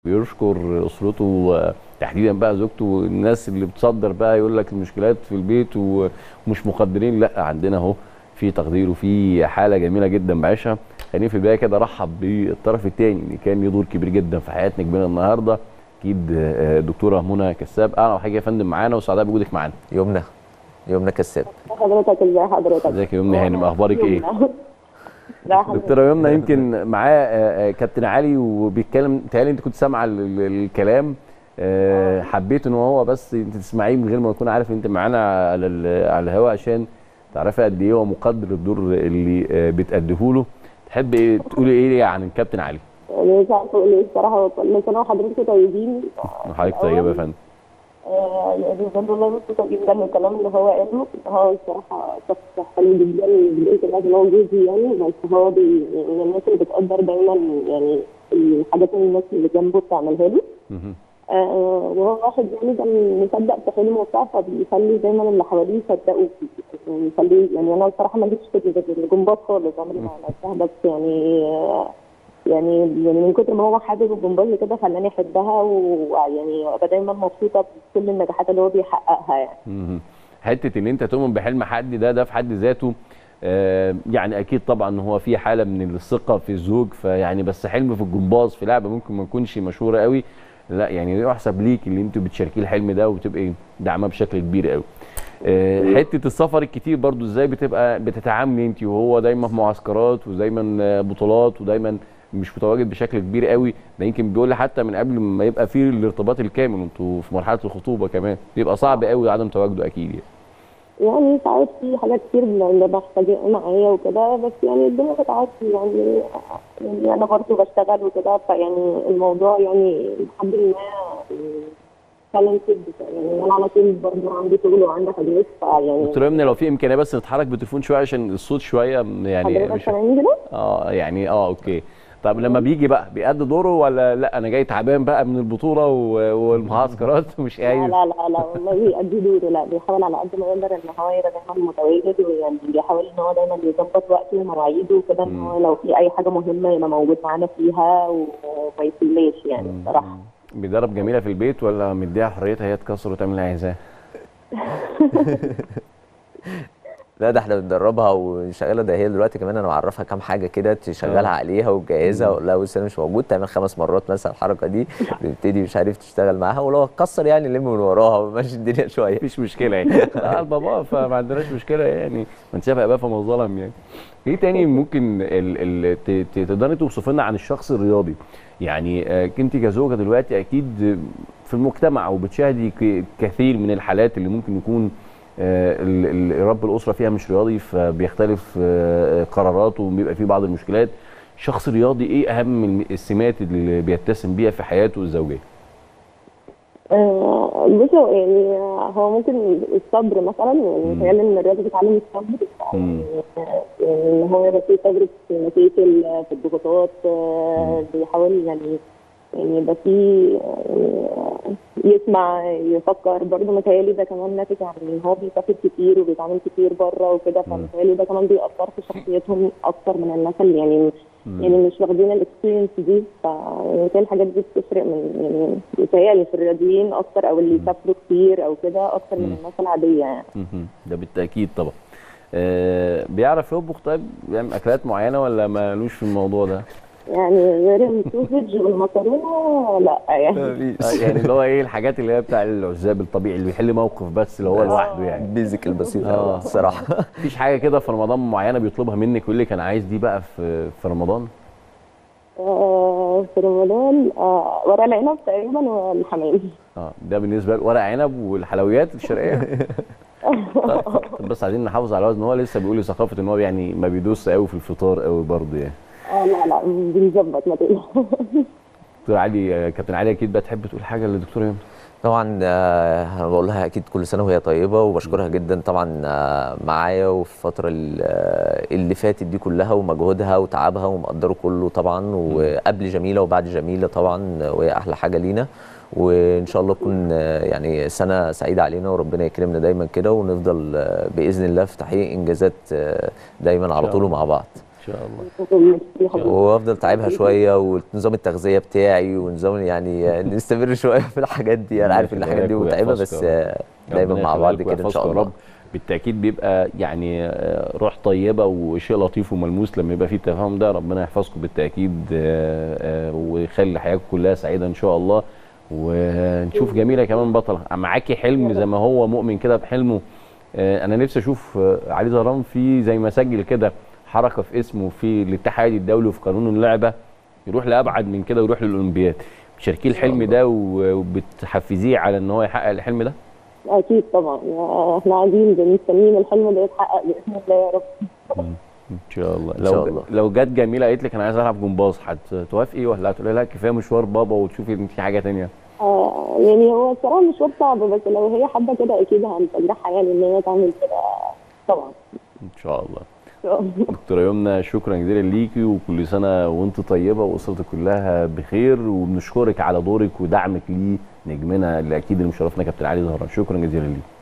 بيشكر اسرته تحديدا بقى زوجته والناس اللي بتصدر بقى يقول لك المشكلات في البيت ومش مقدرين لا عندنا اهو في تقدير وفي حاله جميله جدا بعيشها خليني في البدايه كده ارحب بالطرف الثاني اللي كان له دور كبير جدا في حياه نجمنا النهارده اكيد دكتوره منى كساب اهلا وحاجه يا فندم معانا وسعداء بوجودك معانا يومنا يومنا كساب حضرتك ازي حضرتك ازيك يا يمنى هانم اخبارك ايه يمنى. لا حضرتك. دكتوره يمنى يمكن معاه كابتن علي وبيتكلم تهيألي انت كنت سامعه ال- ال- الكلام آه، حبيت ان هو بس انت تسمعيه من غير ما يكون عارف انت معانا على ال- على الهواء عشان تعرفي قد ايه هو مقدر الدور اللي آه، بتأديه له تحب ايه تقولي ايه عن الكابتن علي يعني مش عارفه اقول ايه الصراحه كل سنه وحضرتك طيبين حضرتك طيبه يا فندم آه، يعني بجد والله مبسوطه جدا من الكلام اللي هو قاله هو الصراحه شخص حلو جدا بقيت الناس ان هو جوزي يعني بس هو بي- يعني من الناس اللي بتقدر دايما يعني الحاجات اللي الناس اللي جنبه بتعملها له مهم. آه، وهو واحد يعني كان مصدق في حلمه وبتاع فبيخلي دايما اللي حواليه يصدقوا فيه يعني يخليه يعني انا الصراحه ماليش في الجمباز خالص عمري ما لعبتها بس يعني آه، يعني يعني من كتر ما هو حابب الجمباز كده خلاني احبها ويعني ابقى دايما مبسوطه بكل النجاحات اللي هو بيحققها يعني مهم. حته ان انت تؤمن بحلم حد ده ده في حد ذاته آه، يعني اكيد طبعا هو في حاله من الثقه في الزوج فيعني بس حلم في الجمباز في لعبه ممكن ما تكونش مشهوره قوي لا يعني يحسب ليك اللي انتوا بتشاركيه الحلم ده وبتبقي داعمه بشكل كبير قوي آه، حته السفر الكتير برضو ازاي بتبقى بتتعاملي انت وهو دايما في معسكرات ودايما آه، بطولات ودايما مش متواجد بشكل كبير قوي ده يمكن بيقول لي حتى من قبل ما يبقى فيه الارتباط الكامل انتوا في مرحله الخطوبه كمان بيبقى صعب قوي عدم تواجده اكيد يعني. يعني ساعات في حاجات كتير اللي بحتاجها معايا وكده بس يعني الدنيا بتعدي يعني يعني انا برضه بشتغل وكده فيعني الموضوع يعني الحمد لله تالنتد يعني انا على طول برضه عندي شغل وعندي حاجات فيعني دكتور يمنى لو في امكانيه بس نتحرك بالتليفون شويه عشان الصوت شويه يعني حضرتك مش سامعني كده؟ اه يعني اه اوكي طب لما بيجي بقى بيأدي دوره ولا لا انا جاي تعبان بقى من البطوله و- والمعسكرات ومش لا قايل لا لا لا والله بيأدي دوره لا بيحاول على قد ما يقدر ان هو يبقى دايما متواجد ويعني بيحاول ان هو دايما يظبط وقته ومواعيده وكده ان هو لو في اي حاجه مهمه يبقى موجود معانا فيها وما يسيبناش يعني الصراحه بيدرب جميله في البيت ولا مديها حريتها هي تكسر وتعمل اللي عايزاه لا ده احنا بندربها ونشغلها ده هي دلوقتي كمان انا معرفها كام حاجه كده تشغلها آه. عليها وتجهزها واقول لها بص انا مش موجود تعمل خمس مرات مثلا الحركه دي تبتدي مش عارف تشتغل معاها ولو اتكسر يعني نلم من وراها وماشي الدنيا شويه مفيش مشكله يعني لا البابا فما عندناش مشكله يعني من شاف اباه فما ظلم يعني ايه تاني ممكن ال ال ت- ت- تقدري توصفي لنا عن الشخص الرياضي يعني آه، انت كزوجه دلوقتي اكيد في المجتمع وبتشاهدي ك- كثير من الحالات اللي ممكن يكون آه، ال- ال- رب الاسره فيها مش رياضي فبيختلف آه، قراراته وبيبقى فيه بعض المشكلات شخص رياضي ايه اهم الم- السمات اللي بيتسم بيها في حياته الزوجيه آه، بص هو يعني هو ممكن الصبر مثلا يعني متهيألي ان الرياضه بتعلم الصبر مم. يعني ان هو يبقى فيه صبر في المشاكل في الضغوطات آه، بيحاول يعني يعني يبقى فيه يعني يسمع يفكر برضه متهيألي ده كمان ناتج عن ان هو بيسافر كتير وبيتعامل كتير بره وكده فمتهيألي ده كمان بيأثر في شخصيتهم اكتر من الناس اللي يعني يعني مش واخدين الاكسبيرينس دي فمثال الحاجات دي بتفرق من يعني بيتهيألي في الرياضيين اكتر او اللي يسافروا كتير او كده اكتر من الناس العاديه يعني مهم. ده بالتاكيد طبعا آه بيعرف يطبخ طيب بيعمل اكلات معينه ولا مالوش في الموضوع ده يعني غير السوسج والمكرونه لا يعني آه يعني اللي هو ايه الحاجات اللي هي بتاع العزاب الطبيعي اللي بيحل موقف بس اللي هو لوحده يعني البيزك البسيط آه. قوي الصراحه مفيش حاجه كده في رمضان معينه بيطلبها منك ويقول لك انا عايز دي بقى في في رمضان آه، في رمضان آه، ورق العنب تقريبا والحمام اه ده بالنسبه لورق عنب والحلويات الشرقيه طب طب بس عايزين نحافظ على الوزن هو لسه بيقول لي ثقافه ان هو يعني ما بيدوس قوي في الفطار قوي برضه يعني اه لا لا بنظبط ما تقلقش دكتور علي آه، كابتن علي اكيد بقى تحب تقول حاجه للدكتور يمنى طبعا آه، انا بقول لها اكيد كل سنه وهي طيبه وبشكرها جدا طبعا آه، معايا وفي الفتره ال- آه، اللي فاتت دي كلها ومجهودها وتعبها ومقدره كله طبعا وقبل جميله وبعد جميله طبعا آه، وهي احلى حاجه لينا وان شاء الله تكون آه، يعني سنه سعيده علينا وربنا يكرمنا دايما كده ونفضل آه، باذن الله في تحقيق انجازات آه، دايما على شاء طول الله. مع بعض ان شاء الله وافضل تعبها شويه ونظام التغذيه بتاعي ونظام يعني نستمر شويه في الحاجات دي انا عارف ان الحاجات دي متعبه بس دايما مع بعض كده ان شاء الله بالتاكيد بيبقى يعني روح طيبه وشيء لطيف وملموس لما يبقى فيه التفاهم ده ربنا يحفظكم بالتاكيد ويخلي حياتكم كلها سعيده ان شاء الله ونشوف جميله كمان بطله معاكي حلم زي ما هو مؤمن كده بحلمه انا نفسي اشوف علي زهران في زي ما سجل كده حركه في اسمه في الاتحاد الدولي وفي قانون اللعبه يروح لابعد من كده ويروح للاولمبياد بتشاركيه الحلم ده وبتحفزيه على ان هو يحقق الحلم ده اكيد طبعا احنا عايزين مستنيين الحلم ده يتحقق باذن الله يا رب ان شاء الله لو شاء الله. لو جت جميله قالت لك انا عايز العب جمباز هتوافقي ولا هتقولي لها كفايه مشوار بابا وتشوفي ان في حاجه ثانيه آه يعني هو الصراحه مشوار صعب بس لو هي حابه كده اكيد هنشجعها يعني ان هي تعمل كده طبعا ان شاء الله دكتوره يمنى شكرا جزيلا ليكي وكل سنه وانت طيبه واسرتك كلها بخير وبنشكرك على دورك ودعمك لنجمنا اللي اكيد اللي مشرفنا كابتن علي زهران شكرا جزيلا ليك